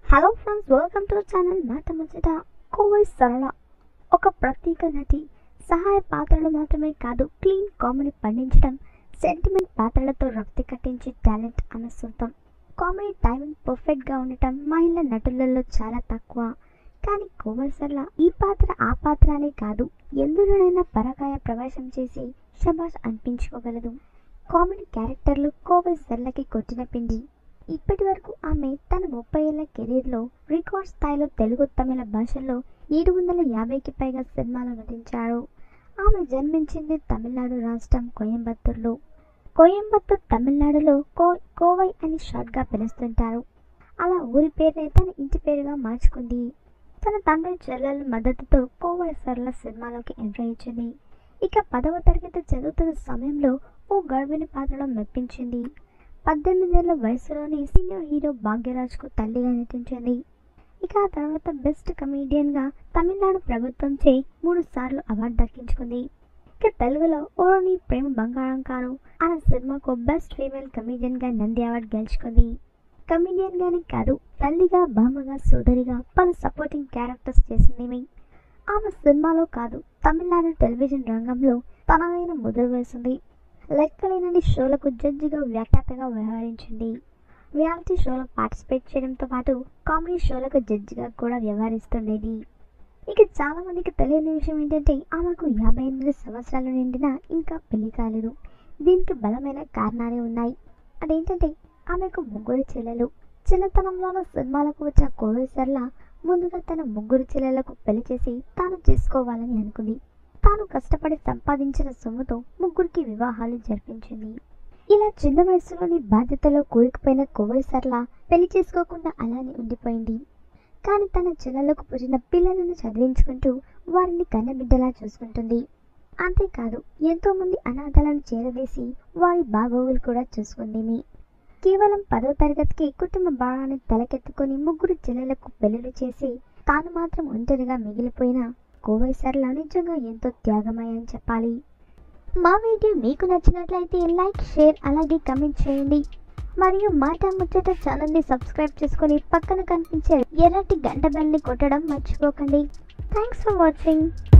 hello friends welcome to channel Mata Muchata Kovai సరళ ఒక ప్రత్యేక నటి సహాయ పాత్రలు మాత్రమే కాదు క్లీన్ కామెడీ పండించడం సెంటిమెంట్ పాత్రలతో రక్తి కట్టించే టాలెంట్ ఆమె సొంతం కామెడీ టైమింగ్ పర్ఫెక్ట్గా ఉండటం మహిళా నటులలో చాలా తక్కువ కానీ కోవై సరళ ఈ పాత్ర ఆ పాత్ర అనే కాదు ఎందులోనైనా పరకాయ ప్రవేశం చేసి శబాష్ అనిపించుకోగలదు కామెడీ క్యారెక్టర్లు కోవై సరళకి కొట్టిన పిండి ఇప్పటి వరకు ఆమె తన ముప్పై ఏళ్ల కెరీర్లో రికార్డ్ స్థాయిలో తెలుగు తమిళ భాషల్లో ఏడు వందల యాభైకి పైగా సినిమాలు నటించారు ఆమె జన్మించింది తమిళనాడు రాష్ట్రం కోయంబత్తూర్లో కోయంబత్తూర్ తమిళనాడులో కో కోవై అని షార్ట్గా పిలుస్తుంటారు అలా ఊరి పేరునే తన ఇంటి పేరుగా మార్చుకుంది తన తండ్రి చెల్లెల మద్దతుతో కోవై సరళ సినిమాలోకి ఎంట్రీ ఇచ్చింది ఇక పదవ తరగతి చదువుతున్న సమయంలో ఓ గర్భిణి పాత్రలో మెప్పించింది పద్దెనిమిదేళ్ల వయసులోని సీనియర్ హీరో భాగ్యరాజ్కు తల్లిగా నటించింది ఇక ఆ తర్వాత బెస్ట్ కమీడియన్గా తమిళనాడు ప్రభుత్వంచే మూడు సార్లు అవార్డు దక్కించుకుంది ఇక తెలుగులో ఓరోని ప్రేమ బంగారం కాను అనే సినిమాకు బెస్ట్ ఫీమేల్ కమీడియన్గా నంది అవార్డు గెలుచుకుంది కమీడియన్గానే కాదు తల్లిగా బామ్మగా సోదరిగా పలు సపోర్టింగ్ క్యారెక్టర్స్ చేసింది ఆమె సినిమాలో కాదు తమిళనాడు టెలివిజన్ రంగంలో తనదైన ముద్ర వేసింది లెక్కలేనని షోలకు జడ్జిగా వ్యాఖ్యాతగా వ్యవహరించింది రియాలిటీ షోలో పార్టిసిపేట్ చేయడంతో పాటు కామెడీ షోలకు జడ్జిగా కూడా వ్యవహరిస్తుండేది ఇక చాలా మందికి తెలియని విషయం ఏంటంటే ఆమెకు యాభై ఎనిమిది సంవత్సరాలు నిండినా ఇంకా పెళ్లి కాలేదు దీనికి బలమైన కారణాలే ఉన్నాయి అదేంటంటే ఆమెకు ముగ్గురు చెల్లెలు చిన్నతనంలోనూ సినిమాలకు వచ్చిన కోవేశ్వర్ల ముందుగా తన ముగ్గురు చెల్లెలకు పెళ్లి చేసి తాను చేసుకోవాలని అనుకుంది తాను కష్టపడి సంపాదించిన సొమ్ముతో ముగ్గురికి వివాహాలు జరిపించింది ఇలా చిన్న వయసులోని బాధ్యతలో కూరుకుపోయిన కోవైసర్ల పెళ్లి చేసుకోకుండా అలానే ఉండిపోయింది కానీ తన చెల్లెలకు పుట్టిన పిల్లలను చదివించుకుంటూ వారిని కన్నబిడ్డలా చూసుకుంటుంది అంతేకాదు ఎంతో మంది అనాథలను చేరవేసి వారి బాగోగులు కూడా చూసుకుందేమి కేవలం పదో తరగతికి కుటుంబ భారాన్ని తలకెత్తుకొని ముగ్గురు చెల్లెలకు పెళ్లిళ్ళు చేసి తాను మాత్రం ఒంటరిగా మిగిలిపోయిన కోవైసర్ల నిజంగా ఎంతో త్యాగమయ్యని చెప్పాలి మా వీడియో మీకు నచ్చినట్లయితే లైక్ షేర్ అలాగే కమెంట్ చేయండి మరియు మాట ముచ్చట ఛానల్ని సబ్స్క్రైబ్ చేసుకొని పక్కన కనిపించే ఎర్రటి గంట బెల్ని కొట్టడం మర్చిపోకండి థ్యాంక్స్ ఫర్ వాచింగ్